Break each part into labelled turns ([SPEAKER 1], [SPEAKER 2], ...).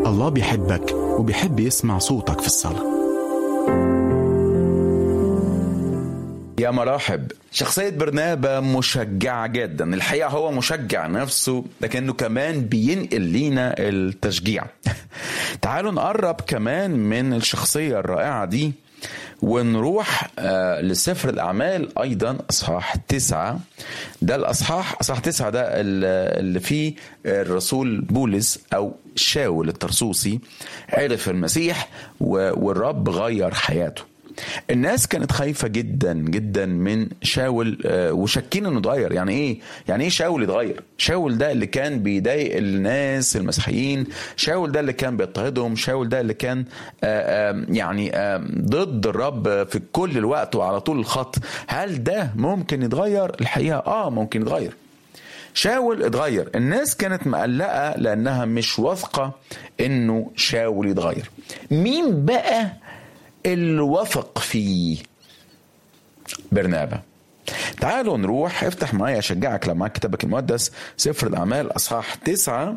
[SPEAKER 1] الله بيحبك وبيحب يسمع صوتك في الصلاة
[SPEAKER 2] يا مرحب شخصية برنابا مشجعة جدا الحقيقة هو مشجع نفسه لكنه كمان بينقل لينا التشجيع تعالوا نقرب كمان من الشخصية الرائعة دي ونروح آه لسفر الأعمال أيضا أصحاح تسعة ده الأصحاح أصحاح تسعة ده اللي فيه الرسول بولس أو شاول الترسوسي عرف المسيح والرب غير حياته الناس كانت خايفة جدا جدا من شاول وشاكين انه اتغير يعني ايه يعني ايه شاول اتغير شاول ده اللي كان بيضايق الناس المسيحيين شاول ده اللي كان بيضطهدهم شاول ده اللي كان يعني ضد الرب في كل الوقت وعلى طول الخط هل ده ممكن يتغير الحقيقة اه ممكن يتغير شاول اتغير الناس كانت مقلقة لأنها مش واثقة إنه شاول يتغير مين بقى اللي وثق فيه برنابا تعالوا نروح افتح معايا اشجعك لو معاك كتابك المقدس سفر الاعمال اصحاح تسعة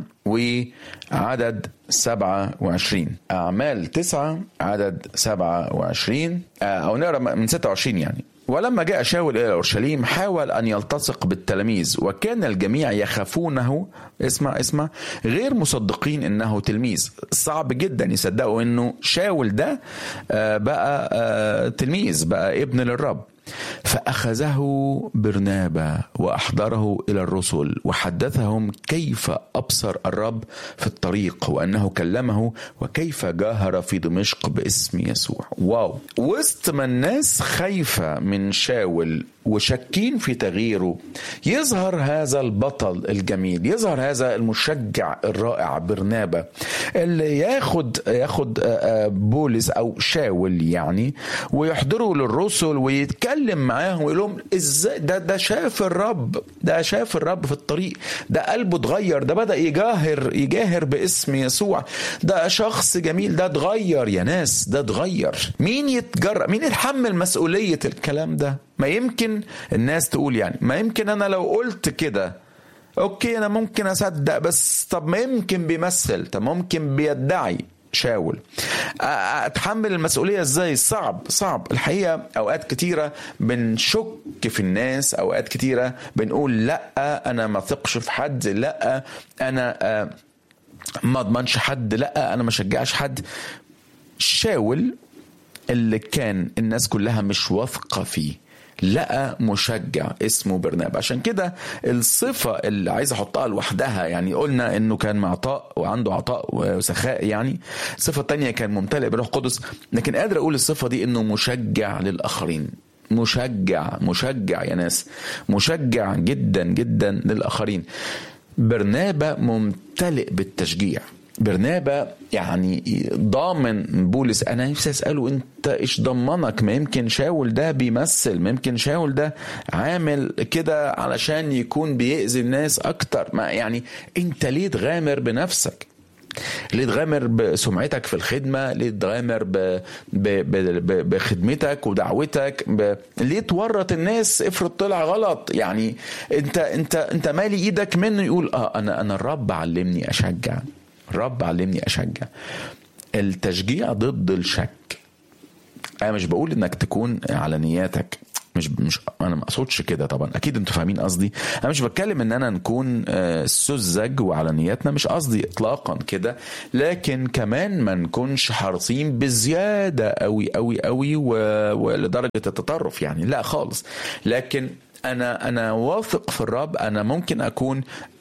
[SPEAKER 2] وعدد سبعة وعشرين اعمال تسعة عدد سبعة وعشرين او نقرا من ستة وعشرين يعني ولما جاء شاول الى اورشليم حاول ان يلتصق بالتلاميذ وكان الجميع يخافونه اسمع اسمع غير مصدقين انه تلميذ صعب جدا يصدقوا انه شاول ده بقى تلميذ بقى ابن للرب فأخذه برنابا وأحضره إلى الرسل وحدثهم كيف أبصر الرب في الطريق وأنه كلمه وكيف جاهر في دمشق باسم يسوع واو وسط ما الناس خايفة من شاول وشاكين في تغييره يظهر هذا البطل الجميل يظهر هذا المشجع الرائع برنابا اللي ياخد ياخد بولس او شاول يعني ويحضره للرسل ويتكلم معاهم ويقول لهم ازاي ده ده شاف الرب ده شاف الرب في الطريق ده قلبه اتغير ده بدا يجاهر يجاهر باسم يسوع ده شخص جميل ده اتغير يا ناس ده اتغير مين يتجرأ مين يتحمل مسؤوليه الكلام ده ما يمكن الناس تقول يعني ما يمكن انا لو قلت كده اوكي انا ممكن اصدق بس طب ما يمكن بيمثل طب ممكن بيدعي شاول اتحمل المسؤوليه ازاي صعب صعب الحقيقه اوقات كتيره بنشك في الناس اوقات كتيره بنقول لا انا ما ثقش في حد لا انا ما اضمنش حد لا انا ما شجعش حد شاول اللي كان الناس كلها مش واثقه فيه لقى مشجع اسمه برنابا عشان كده الصفة اللي عايز احطها لوحدها يعني قلنا انه كان معطاء وعنده عطاء وسخاء يعني الصفة التانية كان ممتلئ بروح قدس لكن قادر اقول الصفة دي انه مشجع للاخرين مشجع مشجع يا ناس مشجع جدا جدا للاخرين برنابا ممتلئ بالتشجيع برنابا يعني ضامن بولس انا نفسي اساله انت ايش ضمنك ما يمكن شاول ده بيمثل ما يمكن شاول ده عامل كده علشان يكون بيأذي الناس اكتر ما يعني انت ليه تغامر بنفسك ليه تغامر بسمعتك في الخدمة ليه تغامر ب... ب... ب... بخدمتك ودعوتك ب... ليه تورط الناس افرض طلع غلط يعني انت انت انت مالي ايدك منه يقول اه انا انا الرب علمني اشجع الرب علمني اشجع التشجيع ضد الشك انا مش بقول انك تكون على نياتك مش مش انا ما اقصدش كده طبعا اكيد انتوا فاهمين قصدي انا مش بتكلم ان انا نكون سذج وعلى نياتنا مش قصدي اطلاقا كده لكن كمان ما نكونش حريصين بزياده قوي قوي قوي ولدرجه التطرف يعني لا خالص لكن انا انا واثق في الرب انا ممكن اكون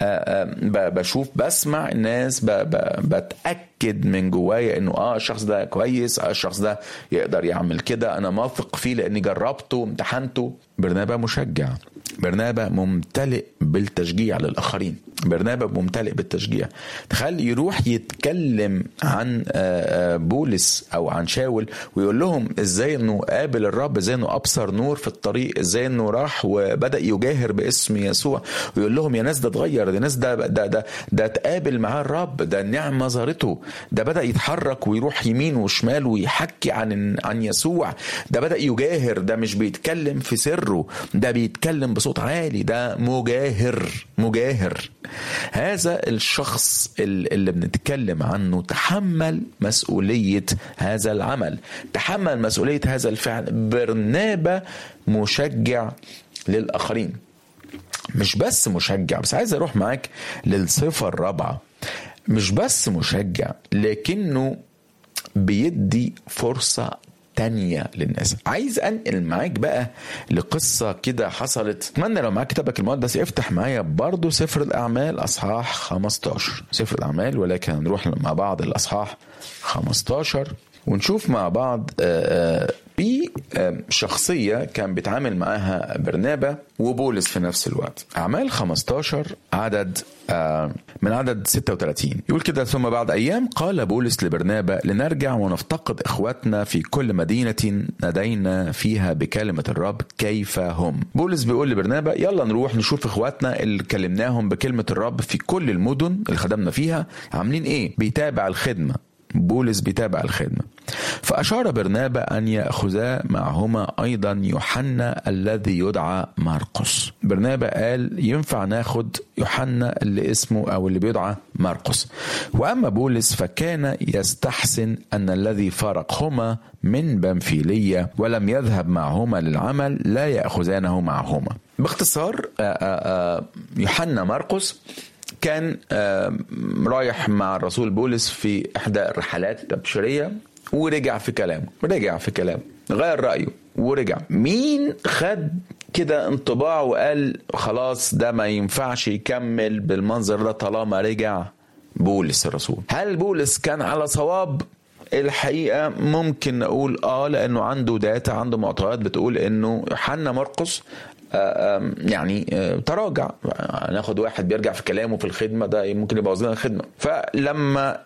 [SPEAKER 2] بشوف بسمع الناس بتاكد من جوايا انه اه الشخص ده كويس اه الشخص ده يقدر يعمل كده انا واثق فيه لاني جربته امتحنته برنابا مشجع برنابا ممتلئ بالتشجيع للاخرين برنابا ممتلئ بالتشجيع تخيل يروح يتكلم عن بولس او عن شاول ويقول لهم ازاي انه قابل الرب ازاي انه ابصر نور في الطريق ازاي انه راح وبدا يجاهر باسم يسوع ويقول لهم يا ناس ده اتغير ده ناس ده ده ده ده اتقابل معاه الرب ده النعمه ظهرته ده بدا يتحرك ويروح يمين وشمال ويحكي عن عن يسوع ده بدا يجاهر ده مش بيتكلم في سره ده بيتكلم بصوت عالي ده مجاهر مجاهر هذا الشخص اللي بنتكلم عنه تحمل مسؤوليه هذا العمل تحمل مسؤوليه هذا الفعل برنابه مشجع للاخرين مش بس مشجع بس عايز اروح معاك للصفه الرابعه مش بس مشجع لكنه بيدي فرصة تانية للناس عايز انقل معاك بقى لقصة كده حصلت اتمنى لو معاك كتابك المقدس افتح معايا برضو سفر الاعمال اصحاح 15 سفر الاعمال ولكن هنروح مع بعض الاصحاح 15 ونشوف مع بعض بشخصية كان بيتعامل معاها برنابا وبولس في نفس الوقت أعمال 15 عدد من عدد 36 يقول كده ثم بعد أيام قال بولس لبرنابا لنرجع ونفتقد إخواتنا في كل مدينة ندينا فيها بكلمة الرب كيف هم بولس بيقول لبرنابا يلا نروح نشوف إخواتنا اللي كلمناهم بكلمة الرب في كل المدن اللي خدمنا فيها عاملين إيه بيتابع الخدمة بولس بيتابع الخدمة فأشار برنابا أن يأخذا معهما أيضا يوحنا الذي يدعى مرقس برنابا قال ينفع ناخد يوحنا اللي اسمه أو اللي بيدعى مرقس وأما بولس فكان يستحسن أن الذي فارقهما من بنفيلية ولم يذهب معهما للعمل لا يأخذانه معهما باختصار يوحنا مرقس كان رايح مع الرسول بولس في احدى الرحلات التبشيريه ورجع في كلامه رجع في كلامه غير رايه ورجع مين خد كده انطباع وقال خلاص ده ما ينفعش يكمل بالمنظر ده طالما رجع بولس الرسول هل بولس كان على صواب الحقيقه ممكن نقول اه لانه عنده داتا عنده معطيات بتقول انه يوحنا مرقس يعني تراجع ناخد واحد بيرجع في كلامه في الخدمة ده ممكن يبوظ لنا الخدمة فلما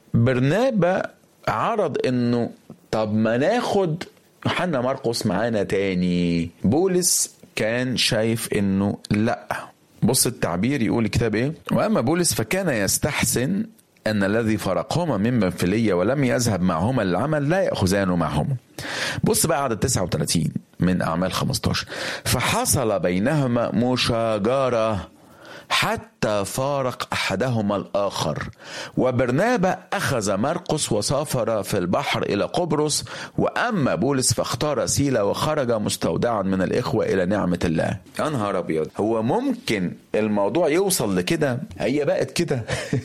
[SPEAKER 2] برنابا عرض انه طب ما ناخد يوحنا مرقس معانا تاني بولس كان شايف انه لا بص التعبير يقول الكتاب ايه واما بولس فكان يستحسن أن الذي فرقهما من بنفلية ولم يذهب معهما للعمل لا يأخذانه معهما بص بقى عدد 39 من أعمال 15 فحصل بينهما مشاجرة حتى فارق احدهما الاخر وبرنابا اخذ مرقس وسافر في البحر الى قبرص واما بولس فاختار سيلا وخرج مستودعا من الاخوه الى نعمه الله يا نهار ابيض هو ممكن الموضوع يوصل لكده هي بقت كده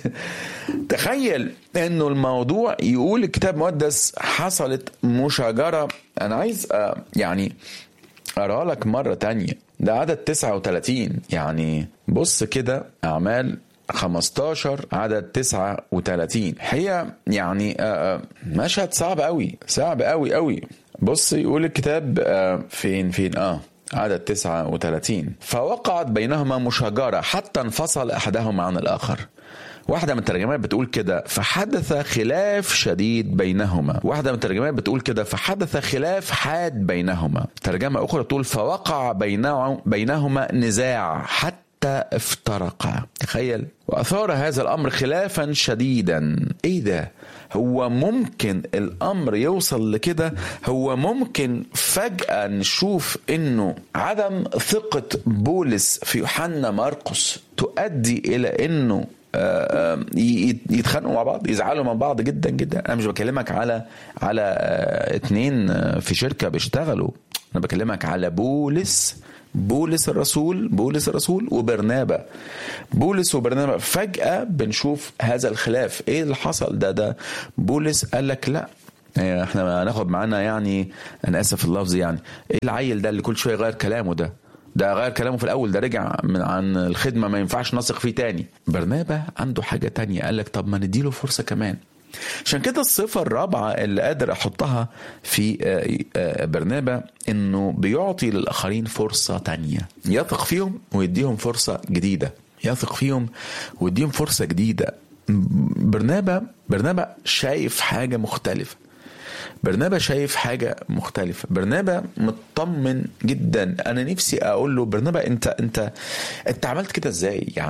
[SPEAKER 2] تخيل انه الموضوع يقول الكتاب المقدس حصلت مشاجره انا عايز يعني اقرا لك مره تانية ده عدد 39 يعني بص كده اعمال 15 عدد 39 هي يعني مشهد صعب قوي صعب قوي قوي بص يقول الكتاب فين فين اه عدد 39 فوقعت بينهما مشاجرة حتى انفصل أحدهما عن الآخر واحدة من الترجمات بتقول كده فحدث خلاف شديد بينهما واحدة من الترجمات بتقول كده فحدث خلاف حاد بينهما ترجمة أخرى تقول فوقع بينهما نزاع حتى افترقا تخيل وأثار هذا الأمر خلافا شديدا إيه ده هو ممكن الأمر يوصل لكده هو ممكن فجأة نشوف إنه عدم ثقة بولس في يوحنا مرقس تؤدي إلى إنه يتخانقوا مع بعض يزعلوا من بعض جدا جدا انا مش بكلمك على على اتنين في شركه بيشتغلوا انا بكلمك على بولس بولس الرسول بولس الرسول وبرنابا بولس وبرنابا فجأة بنشوف هذا الخلاف ايه اللي حصل ده ده بولس قال لك لا احنا هناخد معانا يعني انا اسف اللفظ يعني ايه العيل ده اللي كل شويه يغير كلامه ده ده غير كلامه في الاول ده رجع من عن الخدمه ما ينفعش نثق فيه تاني برنابا عنده حاجه تانية قال لك طب ما نديله فرصه كمان عشان كده الصفة الرابعة اللي قادر أحطها في برنابا إنه بيعطي للآخرين فرصة تانية يثق فيهم ويديهم فرصة جديدة يثق فيهم ويديهم فرصة جديدة برنابا برنابا شايف حاجة مختلفة برنابا شايف حاجة مختلفة برنابا مطمن جدا أنا نفسي أقول له برنابا أنت أنت أنت عملت كده إزاي يعني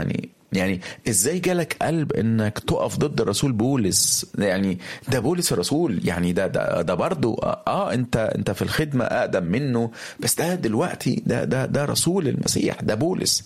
[SPEAKER 2] يعني ازاي جالك قلب انك تقف ضد الرسول بولس يعني ده بولس الرسول يعني ده ده ده برضه اه انت انت في الخدمه اقدم منه بس ده دلوقتي ده ده ده رسول المسيح ده بولس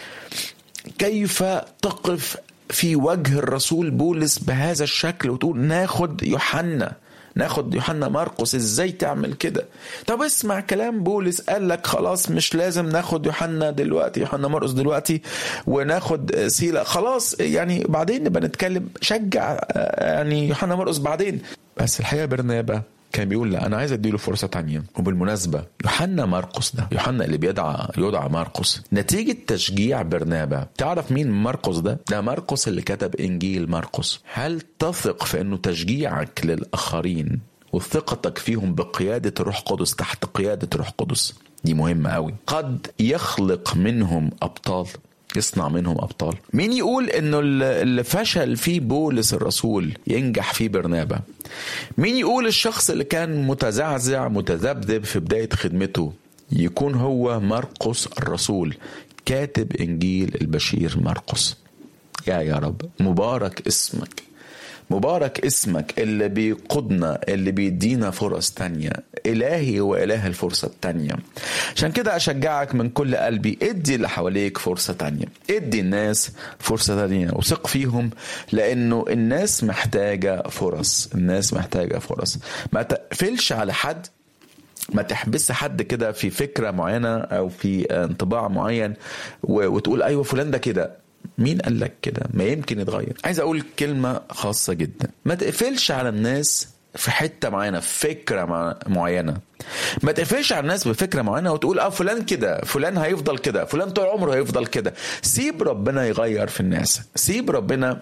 [SPEAKER 2] كيف تقف في وجه الرسول بولس بهذا الشكل وتقول ناخد يوحنا ناخد يوحنا مرقس ازاي تعمل كده طب اسمع كلام بولس قال لك خلاص مش لازم ناخد يوحنا دلوقتي يوحنا مرقس دلوقتي وناخد سيلا خلاص يعني بعدين نبقى نتكلم شجع يعني يوحنا مرقس بعدين بس الحقيقه برنابا كان بيقول لا انا عايز اديله فرصه تانية وبالمناسبه يوحنا مرقس ده يوحنا اللي بيدعى يدعى مرقس نتيجه تشجيع برنابا تعرف مين مرقس ده ده مرقس اللي كتب انجيل مرقس هل تثق في انه تشجيعك للاخرين وثقتك فيهم بقياده الروح القدس تحت قياده الروح القدس دي مهمه قوي قد يخلق منهم ابطال يصنع منهم ابطال مين يقول انه اللي فشل فيه بولس الرسول ينجح فيه برنابا مين يقول الشخص اللي كان متزعزع متذبذب في بدايه خدمته يكون هو مرقس الرسول كاتب انجيل البشير مرقس يا يا رب مبارك اسمك مبارك اسمك اللي بيقودنا اللي بيدينا فرص تانية إلهي هو إله الفرصة التانية عشان كده أشجعك من كل قلبي ادي اللي حواليك فرصة تانية ادي الناس فرصة تانية وثق فيهم لأنه الناس محتاجة فرص الناس محتاجة فرص ما تقفلش على حد ما تحبس حد كده في فكرة معينة أو في انطباع معين وتقول أيوة فلان ده كده مين قال لك كده ما يمكن يتغير عايز اقول كلمه خاصه جدا ما تقفلش على الناس في حته معينه في فكره معينه ما تقفلش على الناس بفكره معينه وتقول اه فلان كده فلان هيفضل كده فلان طول عمره هيفضل كده سيب ربنا يغير في الناس سيب ربنا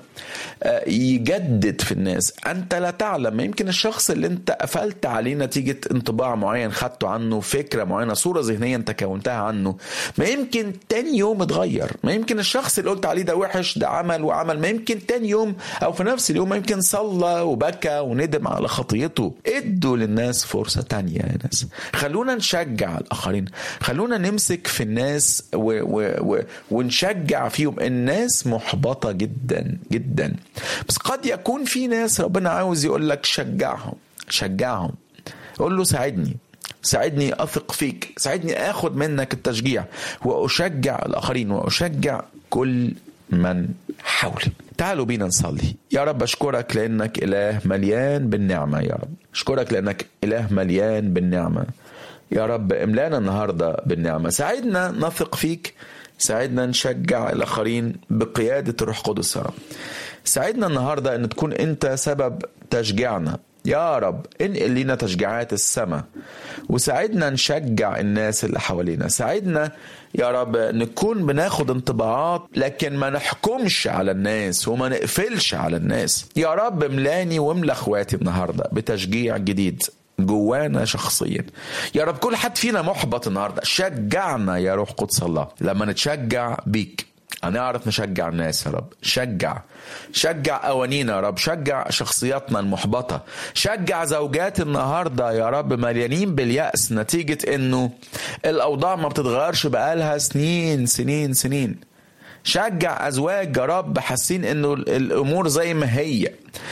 [SPEAKER 2] يجدد في الناس انت لا تعلم يمكن الشخص اللي انت قفلت عليه نتيجه انطباع معين خدته عنه فكره معينه صوره ذهنيه انت كونتها عنه ما يمكن تاني يوم اتغير ما يمكن الشخص اللي قلت عليه ده وحش ده عمل وعمل ما يمكن تاني يوم او في نفس اليوم ما يمكن صلى وبكى وندم على خطيته ادوا للناس فرصه تانية يا ناس خلونا نشجع الاخرين خلونا نمسك في الناس و و و ونشجع فيهم الناس محبطه جدا جدا بس قد يكون في ناس ربنا عاوز يقول لك شجعهم شجعهم قول له ساعدني ساعدني اثق فيك ساعدني اخد منك التشجيع واشجع الاخرين واشجع كل من حولي تعالوا بينا نصلي يا رب اشكرك لانك اله مليان بالنعمه يا رب اشكرك لانك اله مليان بالنعمه يا رب املانا النهارده بالنعمه ساعدنا نثق فيك ساعدنا نشجع الاخرين بقياده الروح القدس يا رب ساعدنا النهارده ان تكون انت سبب تشجيعنا يا رب انقل لنا تشجيعات السماء وساعدنا نشجع الناس اللي حوالينا ساعدنا يا رب نكون بناخد انطباعات لكن ما نحكمش على الناس وما نقفلش على الناس يا رب ملاني واملى اخواتي النهارده بتشجيع جديد جوانا شخصيا يا رب كل حد فينا محبط النهارده شجعنا يا روح قدس الله لما نتشجع بيك هنعرف نشجع الناس يا رب شجع شجع قوانينا يا رب شجع شخصياتنا المحبطة شجع زوجات النهاردة يا رب مليانين باليأس نتيجة انه الاوضاع ما بتتغيرش بقالها سنين سنين سنين شجع ازواج يا رب حاسين انه الامور زي ما هي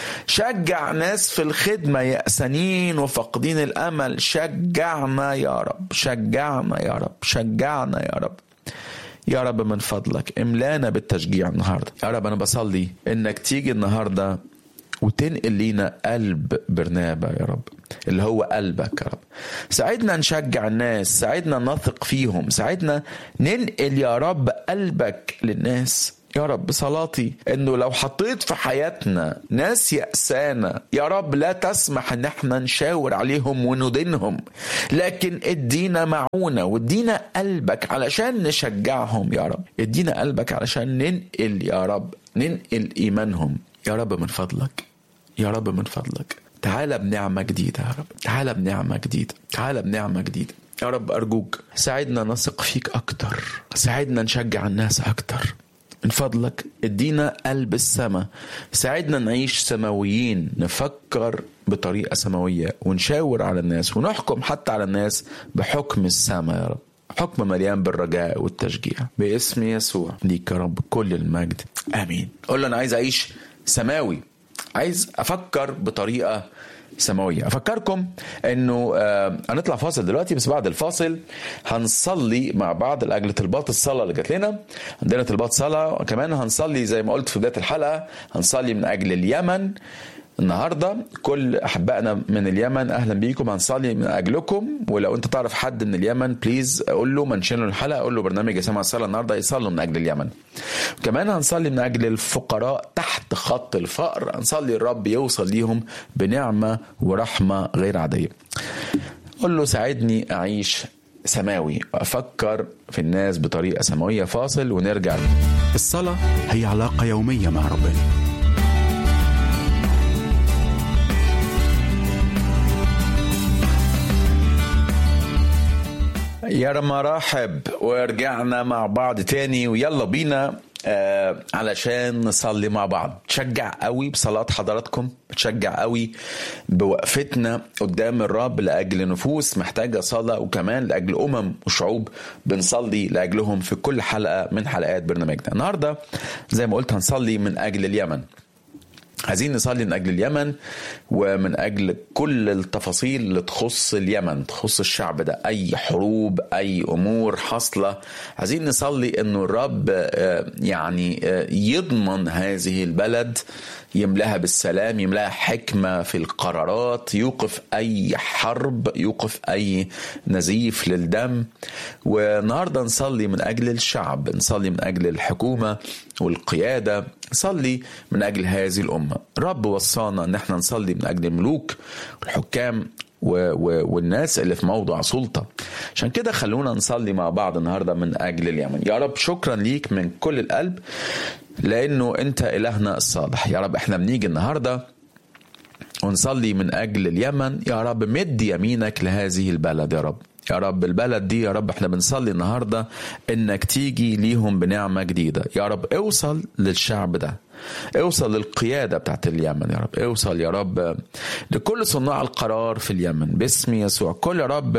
[SPEAKER 2] شجع ناس في الخدمه يأسانين وفاقدين الامل شجعنا يا رب شجعنا يا رب شجعنا يا رب يا رب من فضلك املانا بالتشجيع النهارده يا رب انا بصلي انك تيجي النهارده وتنقل لينا قلب برنابا يا رب اللي هو قلبك يا رب ساعدنا نشجع الناس ساعدنا نثق فيهم ساعدنا ننقل يا رب قلبك للناس يا رب صلاتي انه لو حطيت في حياتنا ناس يأسانا يا رب لا تسمح ان احنا نشاور عليهم وندينهم لكن ادينا معونة وادينا قلبك علشان نشجعهم يا رب ادينا قلبك علشان ننقل يا رب ننقل ايمانهم يا رب من فضلك يا رب من فضلك تعالى بنعمة جديدة يا رب تعالى بنعمة جديدة تعالى بنعمة جديدة يا رب أرجوك ساعدنا نثق فيك أكتر ساعدنا نشجع الناس أكتر من فضلك ادينا قلب السماء ساعدنا نعيش سماويين نفكر بطريقة سماوية ونشاور على الناس ونحكم حتى على الناس بحكم السماء يا رب حكم مليان بالرجاء والتشجيع باسم يسوع ليك يا رب كل المجد امين قول له انا عايز اعيش سماوي عايز افكر بطريقه سماوية أفكركم أنه آه هنطلع فاصل دلوقتي بس بعد الفاصل هنصلي مع بعض لأجل طلبات الصلاة اللي جات لنا عندنا طلبات صلاة وكمان هنصلي زي ما قلت في بداية الحلقة هنصلي من أجل اليمن النهارده كل احبائنا من اليمن اهلا بيكم هنصلي من اجلكم ولو انت تعرف حد من اليمن بليز قول له منشن له الحلقه قول له برنامج سمع الصلاه النهارده يصلوا من اجل اليمن كمان هنصلي من اجل الفقراء تحت خط الفقر هنصلي الرب يوصل ليهم بنعمه ورحمه غير عاديه قول له ساعدني اعيش سماوي وافكر في الناس بطريقه سماويه فاصل ونرجع
[SPEAKER 1] الصلاة هي علاقة يومية مع ربنا
[SPEAKER 2] يا مراحب ورجعنا مع بعض تاني ويلا بينا آه علشان نصلي مع بعض تشجع قوي بصلاة حضراتكم بتشجع قوي بوقفتنا قدام الرب لأجل نفوس محتاجة صلاة وكمان لأجل أمم وشعوب بنصلي لأجلهم في كل حلقة من حلقات برنامجنا النهاردة زي ما قلت هنصلي من أجل اليمن عايزين نصلي من اجل اليمن ومن اجل كل التفاصيل اللي تخص اليمن تخص الشعب ده اي حروب اي امور حاصله عايزين نصلي انه الرب يعني يضمن هذه البلد يملاها بالسلام يملاها حكمه في القرارات يوقف اي حرب يوقف اي نزيف للدم والنهارده نصلي من اجل الشعب نصلي من اجل الحكومه والقياده نصلي من اجل هذه الامه رب وصانا ان احنا نصلي من اجل الملوك والحكام و و والناس اللي في موضع سلطه عشان كده خلونا نصلي مع بعض النهارده من اجل اليمن يا رب شكرا ليك من كل القلب لانه انت الهنا الصالح يا رب احنا بنيجي النهارده ونصلي من اجل اليمن يا رب مد يمينك لهذه البلد يا رب يا رب البلد دي يا رب احنا بنصلي النهارده انك تيجي ليهم بنعمه جديده يا رب اوصل للشعب ده اوصل للقياده بتاعت اليمن يا رب اوصل يا رب لكل صناع القرار في اليمن باسم يسوع كل يا رب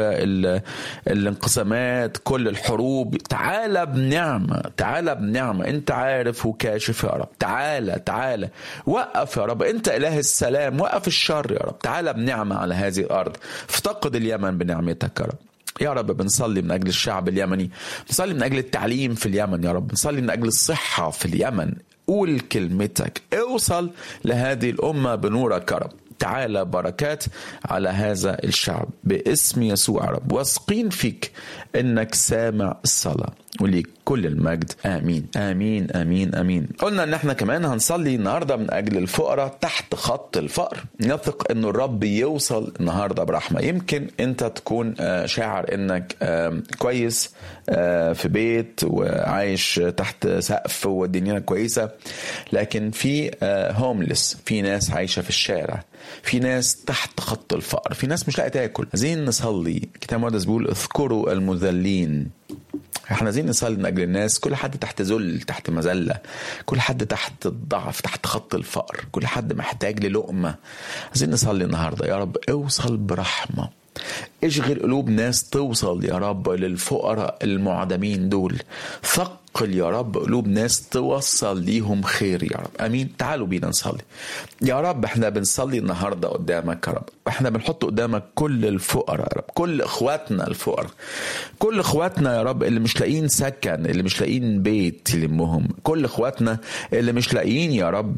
[SPEAKER 2] الانقسامات كل الحروب تعالى بنعمه تعالى بنعمه انت عارف وكاشف يا رب تعالى تعالى وقف يا رب انت اله السلام وقف الشر يا رب تعالى بنعمه على هذه الارض افتقد اليمن بنعمتك يا رب يا رب بنصلي من اجل الشعب اليمني بنصلي من اجل التعليم في اليمن يا رب بنصلي من اجل الصحه في اليمن قول كلمتك اوصل لهذه الامه بنورك يا رب تعالى بركات على هذا الشعب باسم يسوع يا رب واثقين فيك انك سامع الصلاه وليك كل المجد امين امين امين امين قلنا ان احنا كمان هنصلي النهارده من اجل الفقراء تحت خط الفقر نثق انه الرب يوصل النهارده برحمه يمكن انت تكون شاعر انك كويس في بيت وعايش تحت سقف والدنيا كويسه لكن في هوملس في ناس عايشه في الشارع في ناس تحت خط الفقر في ناس مش لاقي تاكل عايزين نصلي كتاب مقدس بيقول اذكروا المذلين احنا عايزين نصلي من اجل الناس كل حد تحت ذل تحت مذله كل حد تحت الضعف تحت خط الفقر كل حد محتاج للقمه عايزين نصلي النهارده يا رب اوصل برحمه اشغل قلوب ناس توصل يا رب للفقراء المعدمين دول ثقل يا رب قلوب ناس توصل ليهم خير يا رب امين تعالوا بينا نصلي يا رب احنا بنصلي النهارده قدامك يا رب احنا بنحط قدامك كل الفقراء يا رب كل اخواتنا الفقراء كل اخواتنا يا رب اللي مش لاقيين سكن اللي مش لاقيين بيت يلمهم كل اخواتنا اللي مش لاقيين يا رب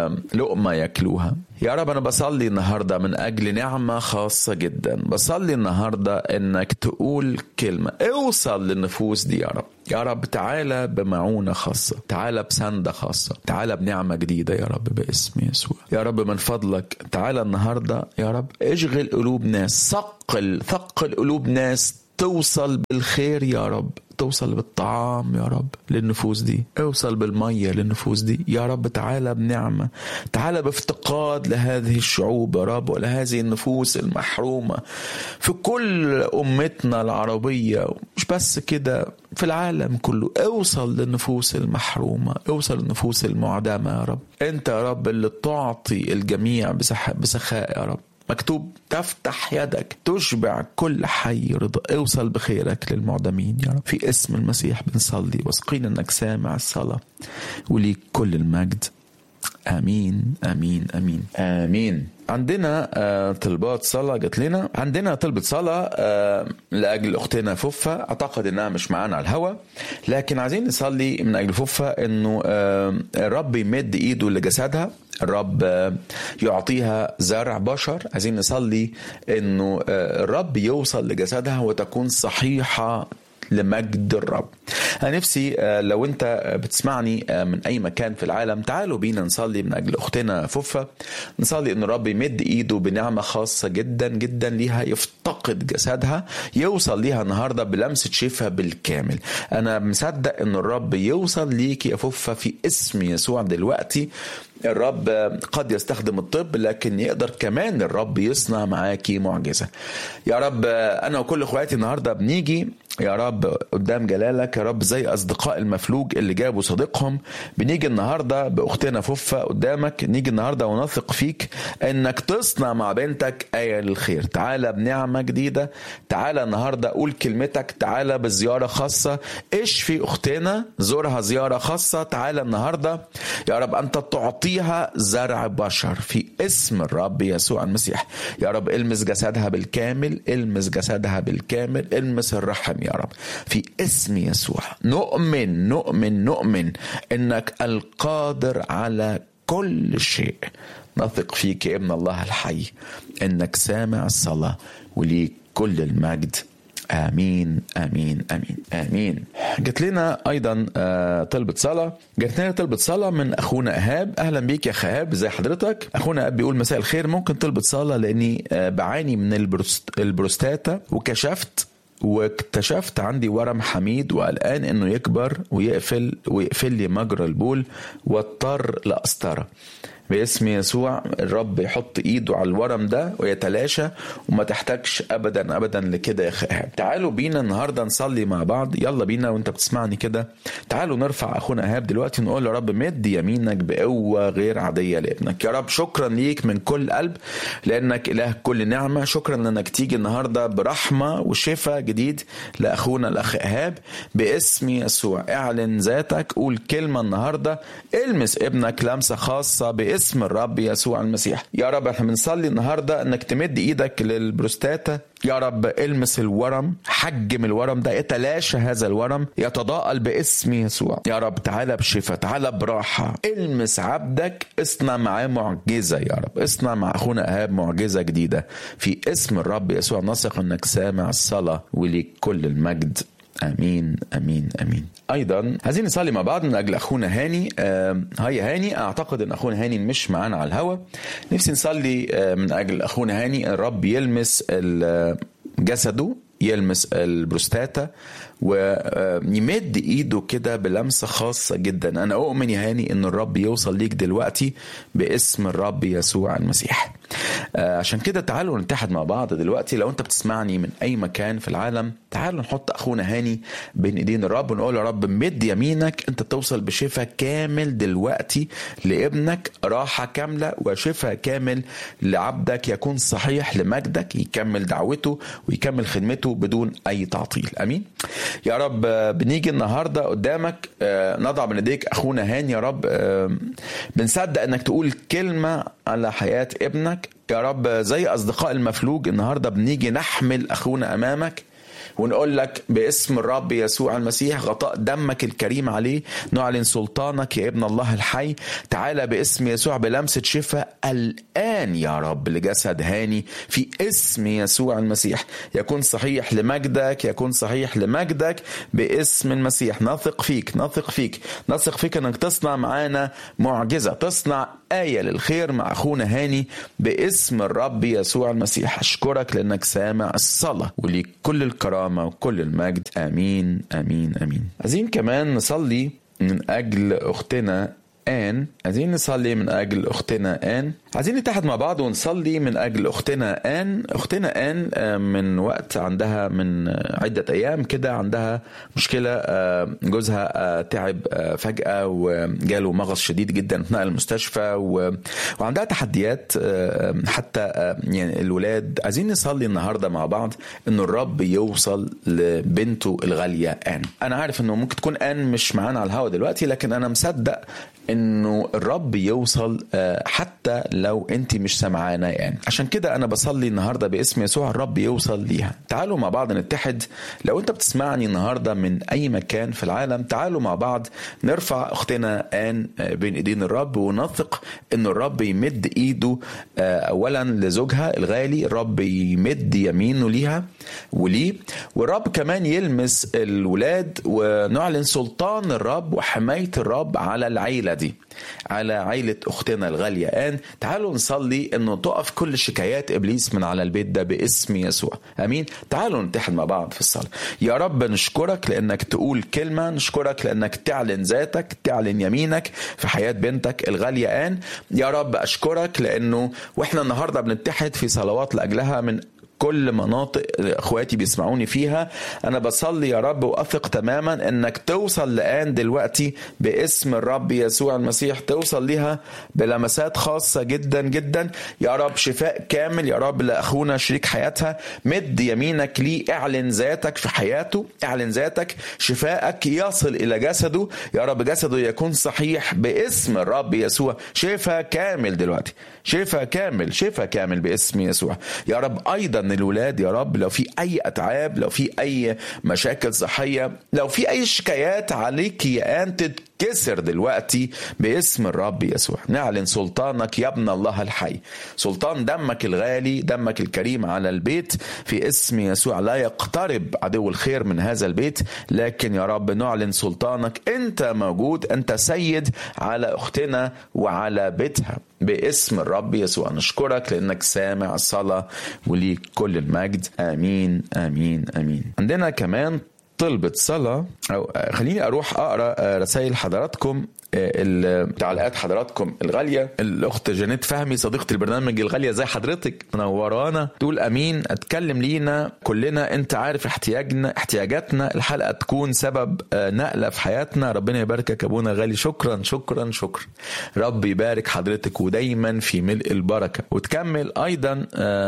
[SPEAKER 2] لقمه ياكلوها يا رب انا بصلي النهارده من اجل نعمه خاصه جدا بصلي النهارده انك تقول كلمه اوصل للنفوس دي يا رب يا رب تعالى بمعونة خاصة تعالى بسندة خاصة تعالى بنعمة جديدة يا رب باسم يسوع يا رب من فضلك تعالى النهاردة يا رب اشغل قلوب ناس ثقل ثقل قلوب ناس توصل بالخير يا رب توصل بالطعام يا رب للنفوس دي اوصل بالمية للنفوس دي يا رب تعالى بنعمة تعالى بافتقاد لهذه الشعوب يا رب ولهذه النفوس المحرومة في كل أمتنا العربية مش بس كده في العالم كله اوصل للنفوس المحرومة اوصل للنفوس المعدمة يا رب انت يا رب اللي تعطي الجميع بسخاء يا رب مكتوب تفتح يدك تشبع كل حي رضا اوصل بخيرك للمعدمين يا رب في اسم المسيح بنصلي واثقين انك سامع الصلاه وليك كل المجد امين امين امين امين عندنا آه، طلبات صلاة جات لنا عندنا طلبة صلاة آه، لأجل أختنا فوفا أعتقد إنها مش معانا على الهوا لكن عايزين نصلي من أجل فوفا إنه آه، الرب يمد إيده لجسدها الرب آه، يعطيها زرع بشر عايزين نصلي إنه آه، الرب يوصل لجسدها وتكون صحيحة لمجد الرب انا نفسي آه، لو انت آه، بتسمعني آه، من اي مكان في العالم تعالوا بينا نصلي من اجل اختنا فوفا نصلي ان الرب يمد ايده بنعمه خاصه جدا جدا ليها يفتقد جسدها يوصل ليها النهارده بلمسه شفاء بالكامل انا مصدق ان الرب يوصل ليك يا فوفا في اسم يسوع دلوقتي الرب قد يستخدم الطب لكن يقدر كمان الرب يصنع معاكي معجزه يا رب انا وكل اخواتي النهارده بنيجي يا رب قدام جلالك يا رب زي اصدقاء المفلوج اللي جابوا صديقهم بنيجي النهارده باختنا فوفا قدامك نيجي النهارده ونثق فيك انك تصنع مع بنتك ايه للخير تعالى بنعمه جديده تعالى النهارده قول كلمتك تعالى بزياره خاصه اشفي اختنا زورها زياره خاصه تعالى النهارده يا رب انت تعطيها زرع بشر في اسم الرب يسوع المسيح يا رب المس جسدها بالكامل المس جسدها بالكامل المس الرحم يا رب في اسم يسوع نؤمن نؤمن نؤمن انك القادر على كل شيء نثق فيك يا ابن الله الحي انك سامع الصلاه وليك كل المجد امين امين امين امين جت لنا ايضا آه، طلبه صلاه جت لنا طلبه صلاه من اخونا ايهاب اهلا بيك يا اخ ايهاب ازي حضرتك اخونا ايهاب بيقول مساء الخير ممكن طلبه صلاه لاني آه، بعاني من البروست- البروستاتا وكشفت واكتشفت عندي ورم حميد وقلقان انه يكبر ويقفل ويقفل لي مجرى البول واضطر لقسطره باسم يسوع الرب يحط ايده على الورم ده ويتلاشى وما تحتاجش ابدا ابدا لكده يا اخي ايهاب تعالوا بينا النهارده نصلي مع بعض يلا بينا وانت بتسمعني كده تعالوا نرفع اخونا ايهاب دلوقتي نقول يا رب مد يمينك بقوه غير عاديه لابنك يا رب شكرا ليك من كل قلب لانك اله كل نعمه شكرا لانك تيجي النهارده برحمه وشفاء جديد لاخونا الاخ ايهاب باسم يسوع اعلن ذاتك قول كلمه النهارده المس ابنك لمسه خاصه باسم الرب يسوع المسيح يا رب احنا بنصلي النهارده انك تمد ايدك للبروستاتا يا رب المس الورم حجم الورم ده يتلاشى هذا الورم يتضاءل باسم يسوع يا رب تعالى بشفاء تعالى براحة المس عبدك اصنع معاه معجزة يا رب اصنع مع أخونا إيهاب معجزة جديدة في اسم الرب يسوع نثق أنك سامع الصلاة وليك كل المجد امين امين امين ايضا عايزين نصلي مع بعض من اجل اخونا هاني آه هاي هاني اعتقد ان اخونا هاني مش معانا على الهوا نفسي نصلي آه من اجل اخونا هاني الرب يلمس ال- جسده يلمس البروستاتا ويمد ايده كده بلمسه خاصه جدا انا اؤمن يا هاني ان الرب يوصل ليك دلوقتي باسم الرب يسوع المسيح آه، عشان كده تعالوا نتحد مع بعض دلوقتي لو انت بتسمعني من اي مكان في العالم تعالوا نحط اخونا هاني بين ايدين الرب ونقول يا رب مد يمينك انت توصل بشفاء كامل دلوقتي لابنك راحه كامله وشفاء كامل لعبدك يكون صحيح لمجدك يكمل دعوته ويكمل خدمته بدون اي تعطيل امين يا رب آه، بنيجي النهارده قدامك آه، نضع من ايديك اخونا هاني يا رب آه، بنصدق انك تقول كلمه على حياه ابنك يا رب زي اصدقاء المفلوج النهارده بنيجي نحمل اخونا امامك ونقول لك باسم الرب يسوع المسيح غطاء دمك الكريم عليه نعلن سلطانك يا ابن الله الحي تعالى باسم يسوع بلمسة شفاء الآن يا رب لجسد هاني في اسم يسوع المسيح يكون صحيح لمجدك يكون صحيح لمجدك باسم المسيح نثق فيك نثق فيك نثق فيك انك تصنع معانا معجزة تصنع آية للخير مع أخونا هاني باسم الرب يسوع المسيح أشكرك لأنك سامع الصلاة وليك كل الكرامة وكل المجد آمين آمين آمين عايزين كمان نصلي من أجل أختنا آن عايزين نصلي من أجل أختنا آن عايزين نتحد مع بعض ونصلي من أجل أختنا آن أختنا آن آه، من وقت عندها من آه، عدة أيام كده عندها مشكلة آه، جوزها آه، تعب آه، فجأة وجاله مغص شديد جدا اتنقل المستشفى و... وعندها تحديات آه، حتى آه، يعني الولاد عايزين نصلي النهارده مع بعض ان الرب يوصل لبنته الغاليه ان انا عارف انه ممكن تكون ان مش معانا على الهوا دلوقتي لكن انا مصدق انه الرب يوصل آه، حتى لو انت مش سامعانا يعني عشان كده انا بصلي النهارده باسم يسوع الرب يوصل ليها تعالوا مع بعض نتحد لو انت بتسمعني النهارده من اي مكان في العالم تعالوا مع بعض نرفع اختنا ان آه، بين ايدين الرب ونثق ان الرب يمد ايده آه، اولا لزوجها الغالي الرب يمد يمينه ليها وليه والرب كمان يلمس الولاد ونعلن سلطان الرب وحمايه الرب على العيله دي على عيلة أختنا الغالية آن تعالوا نصلي أنه تقف كل شكايات إبليس من على البيت ده باسم يسوع أمين تعالوا نتحد مع بعض في الصلاة يا رب نشكرك لأنك تقول كلمة نشكرك لأنك تعلن ذاتك تعلن يمينك في حياة بنتك الغالية آن يا رب أشكرك لأنه وإحنا النهاردة بنتحد في صلوات لأجلها من كل مناطق اخواتي بيسمعوني فيها انا بصلي يا رب واثق تماما انك توصل لان دلوقتي باسم الرب يسوع المسيح توصل ليها بلمسات خاصه جدا جدا يا رب شفاء كامل يا رب لاخونا شريك حياتها مد يمينك ليه اعلن ذاتك في حياته اعلن ذاتك شفائك يصل الى جسده يا رب جسده يكون صحيح باسم الرب يسوع شفاء كامل دلوقتي شفاء كامل شفاء كامل باسم يسوع يا رب ايضا الولاد يا رب لو في اي اتعاب لو في اي مشاكل صحيه لو في اي شكايات عليك يا ان تتكسر دلوقتي باسم الرب يسوع نعلن سلطانك يا ابن الله الحي سلطان دمك الغالي دمك الكريم على البيت في اسم يسوع لا يقترب عدو الخير من هذا البيت لكن يا رب نعلن سلطانك انت موجود انت سيد على اختنا وعلى بيتها باسم الرب يسوع نشكرك لانك سامع الصلاه وليك كل المجد امين امين امين عندنا كمان طلبة صلاة أو خليني أروح أقرأ رسائل حضراتكم تعليقات حضراتكم الغالية الأخت جانيت فهمي صديقة البرنامج الغالية زي حضرتك منورانا تقول أمين أتكلم لينا كلنا أنت عارف احتياجنا احتياجاتنا الحلقة تكون سبب نقلة في حياتنا ربنا يباركك أبونا غالي شكرا شكرا شكرا رب يبارك حضرتك ودايما في ملء البركة وتكمل أيضا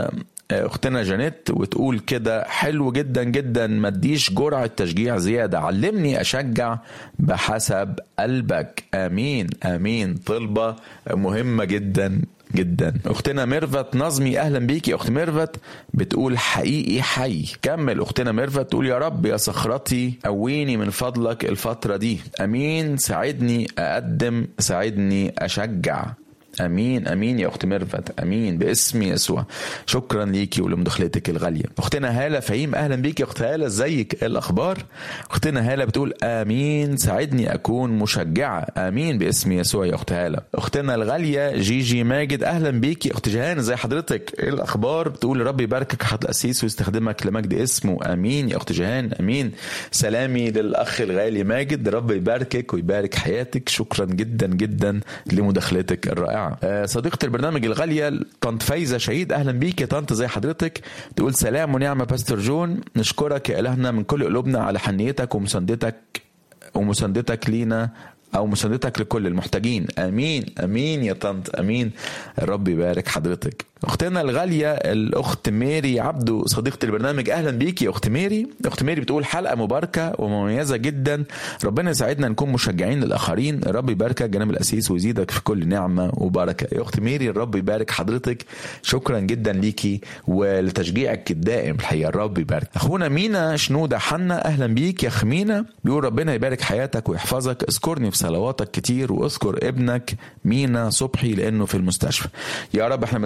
[SPEAKER 2] اختنا جانيت وتقول كده حلو جدا جدا ما تديش جرعه تشجيع زياده علمني اشجع بحسب قلبك امين امين طلبه مهمه جدا جدا اختنا ميرفت نظمي اهلا بيكي اخت ميرفت بتقول حقيقي حي كمل اختنا ميرفت تقول يا رب يا صخرتي قويني من فضلك الفتره دي امين ساعدني اقدم ساعدني اشجع امين امين يا اخت ميرفت امين باسم يسوع شكرا ليكي ولمداخلتك الغاليه اختنا هاله فهيم اهلا بيك يا اخت هاله ازيك ايه الاخبار اختنا هاله بتقول امين ساعدني اكون مشجعه امين باسم يسوع يا اخت هاله اختنا الغاليه جيجي ماجد اهلا بيكي اخت جهان ازي حضرتك ايه الاخبار بتقول رب يباركك حضرتك الاسيس ويستخدمك لمجد اسمه امين يا اخت جهان امين سلامي للاخ الغالي ماجد رب يباركك ويبارك حياتك شكرا جدا جدا لمداخلتك الرائعه صديقة البرنامج الغالية طنط فايزة شهيد أهلا بيك يا طنط زي حضرتك تقول سلام ونعمة باستر جون نشكرك يا إلهنا من كل قلوبنا على حنيتك ومساندتك ومساندتك لينا او مساندتك لكل المحتاجين امين امين يا طنط امين الرب يبارك حضرتك اختنا الغاليه الاخت ميري عبدو صديقه البرنامج اهلا بيكي يا اخت ميري اخت ميري بتقول حلقه مباركه ومميزه جدا ربنا يساعدنا نكون مشجعين للاخرين الرب يباركك جناب الاسيس ويزيدك في كل نعمه وبركه يا اخت ميري الرب يبارك حضرتك شكرا جدا ليكي ولتشجيعك الدائم الحقيقه الرب يبارك اخونا مينا شنوده حنا اهلا بيك يا اخ مينا بيقول ربنا يبارك حياتك ويحفظك اذكرني في صلواتك كتير واذكر ابنك مينا صبحي لانه في المستشفى يا رب احنا بنصلي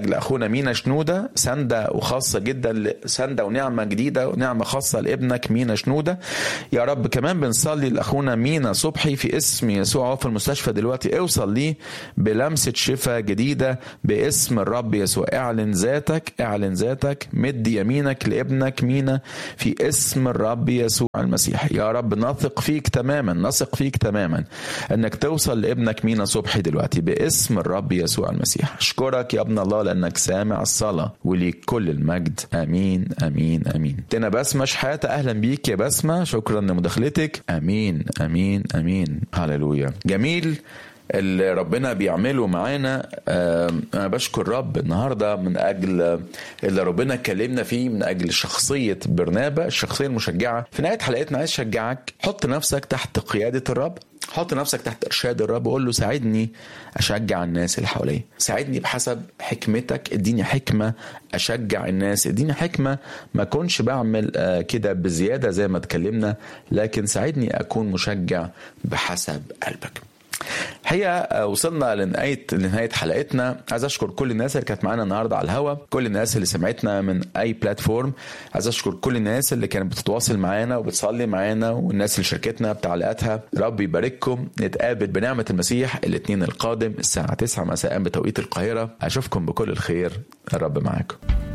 [SPEAKER 2] لاجل اخونا مينا شنوده سنده وخاصه جدا سنده ونعمه جديده ونعمه خاصه لابنك مينا شنوده يا رب كمان بنصلي لاخونا مينا صبحي في اسم يسوع هو في المستشفى دلوقتي اوصل ليه بلمسه شفاء جديده باسم الرب يسوع اعلن ذاتك اعلن ذاتك مد يمينك لابنك مينا في اسم الرب يسوع المسيح يا رب نثق فيك تماما نثق فيك تماما انك توصل لابنك مينا صبحي دلوقتي باسم الرب يسوع المسيح اشكرك يا ابن الله لانك سامع الصلاه وليك كل المجد امين امين امين تنا بسمه شحاته اهلا بيك يا بسمه شكرا لمداخلتك امين امين امين هللويا جميل اللي ربنا بيعمله معانا انا بشكر رب النهارده من اجل اللي ربنا كلمنا فيه من اجل شخصيه برنابا الشخصيه المشجعه في نهايه حلقتنا عايز اشجعك حط نفسك تحت قياده الرب حط نفسك تحت ارشاد الرب وقول له ساعدني اشجع الناس اللي حواليا ساعدني بحسب حكمتك اديني حكمه اشجع الناس اديني حكمه ما اكونش بعمل كده بزياده زي ما اتكلمنا لكن ساعدني اكون مشجع بحسب قلبك هي وصلنا لنهايه لنهايه حلقتنا عايز اشكر كل الناس اللي كانت معانا النهارده على الهوا كل الناس اللي سمعتنا من اي بلاتفورم عايز اشكر كل الناس اللي كانت بتتواصل معانا وبتصلي معانا والناس اللي شاركتنا بتعليقاتها رب يبارككم نتقابل بنعمه المسيح الاثنين القادم الساعه 9 مساء بتوقيت القاهره اشوفكم بكل الخير الرب معاكم